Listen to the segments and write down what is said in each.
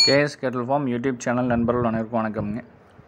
KS கேட்டல் form YouTube channel நண்பர்கள் அனைவருக்கும் வணக்கம்ங்க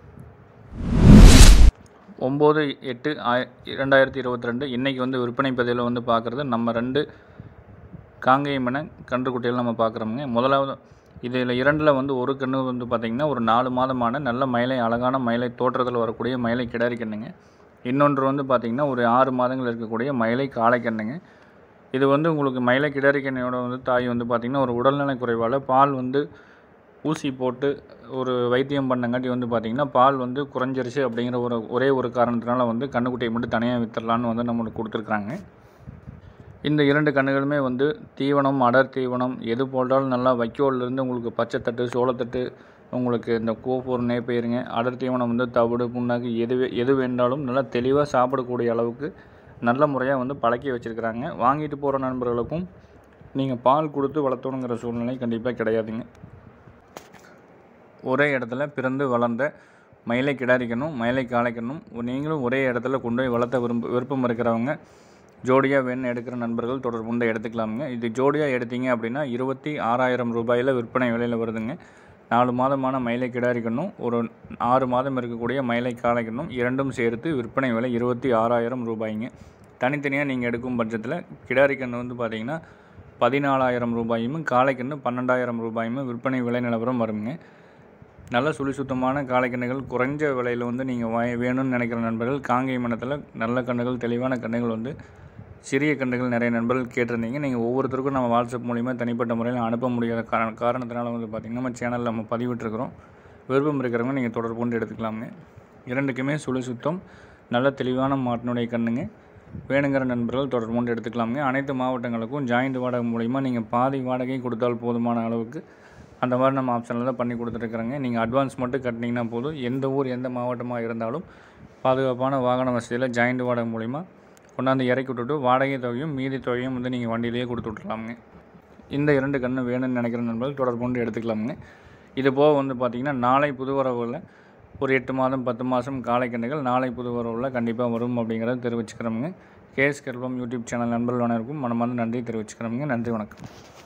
ஒம்பது எட்டு ஆய இரண்டாயிரத்தி இருபத்தி ரெண்டு இன்றைக்கி வந்து விற்பனை பதிவில் வந்து பார்க்குறது நம்ம ரெண்டு காங்கேயம் என கன்றுக்குட்டிகள் நம்ம பார்க்குறோமுங்க முதலாவது இதில் இரண்டில் வந்து ஒரு கன்று வந்து பார்த்திங்கன்னா ஒரு நாலு மாதமான நல்ல மயிலை அழகான மயிலை தோற்றத்தில் வரக்கூடிய மயிலை கிடாரி கண்ணுங்க இன்னொன்று வந்து பார்த்திங்கன்னா ஒரு ஆறு மாதங்கள் இருக்கக்கூடிய மயிலை காளை கண்ணுங்க இது வந்து உங்களுக்கு மயிலை கிடாரி கண்ணையோட வந்து தாய் வந்து பார்த்திங்கன்னா ஒரு உடல்நலை குறைவால் பால் வந்து ஊசி போட்டு ஒரு வைத்தியம் பண்ணங்காட்டி வந்து பார்த்திங்கன்னா பால் வந்து குறைஞ்சிருச்சு அப்படிங்கிற ஒரு ஒரே ஒரு காரணத்தினால வந்து கண்ணுக்குட்டியை மட்டும் தனியாக வித்துடலான்னு வந்து நம்மளுக்கு கொடுத்துருக்குறாங்க இந்த இரண்டு கண்ணுகளுமே வந்து தீவனம் அடர் தீவனம் எது போட்டாலும் நல்லா வைக்கோல்லேருந்து உங்களுக்கு பச்சைத்தட்டு சோளத்தட்டு உங்களுக்கு இந்த கோப்பூர் நேப்பயிருங்க அடர் தீவனம் வந்து தவிடு புண்ணாக்கு எது வே- எது வேண்டாலும் நல்லா தெளிவாக சாப்பிடக்கூடிய அளவுக்கு நல்ல முறையாக வந்து பழக்கி வச்சுருக்கிறாங்க வாங்கிட்டு போகிற நண்பர்களுக்கும் நீங்கள் பால் கொடுத்து வளர்த்தணுங்கிற சூழ்நிலை கண்டிப்பாக கிடையாதுங்க ஒரே இடத்துல பிறந்து வளர்ந்த மயிலை கிடாரிக்கணும் மயிலை காளைக்கணும் நீங்களும் ஒரே இடத்துல கொண்டு போய் வளர்த்த விரும்ப விருப்பம் இருக்கிறவங்க ஜோடியாக வேணும் எடுக்கிற நண்பர்கள் தொடர்பு கொண்டு எடுத்துக்கலாமுங்க இது ஜோடியாக எடுத்தீங்க அப்படின்னா இருபத்தி ஆறாயிரம் ரூபாயில் விற்பனை விலையில் வருதுங்க நாலு மாதமான மயிலை கிடாரிக்கணும் ஒரு ஆறு மாதம் இருக்கக்கூடிய மயிலை காளைக்கணும் இரண்டும் சேர்த்து விற்பனை விலை இருபத்தி ஆறாயிரம் ரூபாய்ங்க தனித்தனியாக நீங்கள் எடுக்கும் பட்சத்தில் கிடாரிக்கன்று வந்து பார்த்தீங்கன்னா பதினாலாயிரம் ரூபாயும் காளைக்கன்று பன்னெண்டாயிரம் ரூபாயும் விற்பனை விலை நிலவரம் வருங்க நல்ல சுழி சுத்தமான காளைக்கண்ணுகள் குறைஞ்ச விலையில் வந்து நீங்கள் வாய் வேணும்னு நினைக்கிற நண்பர்கள் காங்கை மனத்தில் நல்ல கண்ணுகள் தெளிவான கண்ணுகள் வந்து சிறிய கண்ணுகள் நிறைய நண்பர்கள் கேட்டிருந்தீங்க நீங்கள் ஒவ்வொருத்தருக்கும் நம்ம வாட்ஸ்அப் மூலிமா தனிப்பட்ட முறையில் அனுப்ப முடியாத காரண காரணத்தினால வந்து பார்த்திங்கன்னா நம்ம சேனலில் நம்ம பதிவிட்டிருக்கிறோம் விருப்பம் இருக்கிறவங்க நீங்கள் தொடர்பு கொண்டு எடுத்துக்கலாமுங்க இரண்டுக்குமே சுழி சுத்தம் நல்ல தெளிவான மாட்டினுடைய கண்ணுங்க வேணுங்கிற நண்பர்கள் தொடர்பு கொண்டு எடுத்துக்கலாமுங்க அனைத்து மாவட்டங்களுக்கும் ஜாயிண்ட் வாடகை மூலிமா நீங்கள் பாதி வாடகை கொடுத்தால் போதுமான அளவுக்கு அந்த மாதிரி நம்ம ஆப்ஷனில் தான் பண்ணி கொடுத்துருக்குறோங்க நீங்கள் அட்வான்ஸ் மட்டும் கட்டினீங்கன்னா போதும் எந்த ஊர் எந்த மாவட்டமாக இருந்தாலும் பாதுகாப்பான வாகன வசதியில் ஜாயிண்ட் வாடகை மூலிமா கொண்டாந்து இறக்கி விட்டுட்டு வாடகை தொகையும் மீதி தொகையும் வந்து நீங்கள் வண்டியிலேயே கொடுத்து விட்றலாமுங்க இந்த இரண்டு கன்று வேணும்னு நினைக்கிற நண்பர்கள் தொடர்பு கொண்டு எடுத்துக்கலாமுங்க இது போக வந்து பார்த்திங்கன்னா நாளை புது வரவுல ஒரு எட்டு மாதம் பத்து மாதம் காலை கன்றுகள் நாளை புது வரவுல கண்டிப்பாக வரும் அப்படிங்கிறத தெரிவிச்சுக்கிறோமுங்க கேஎஸ் கெல்வம் யூடியூப் சேனல் நண்பர்கள் அனைவருக்கும் மனமார்ந்த நன்றி தெரிவிச்சுக்கிறோமுங்க நன்றி வணக்கம்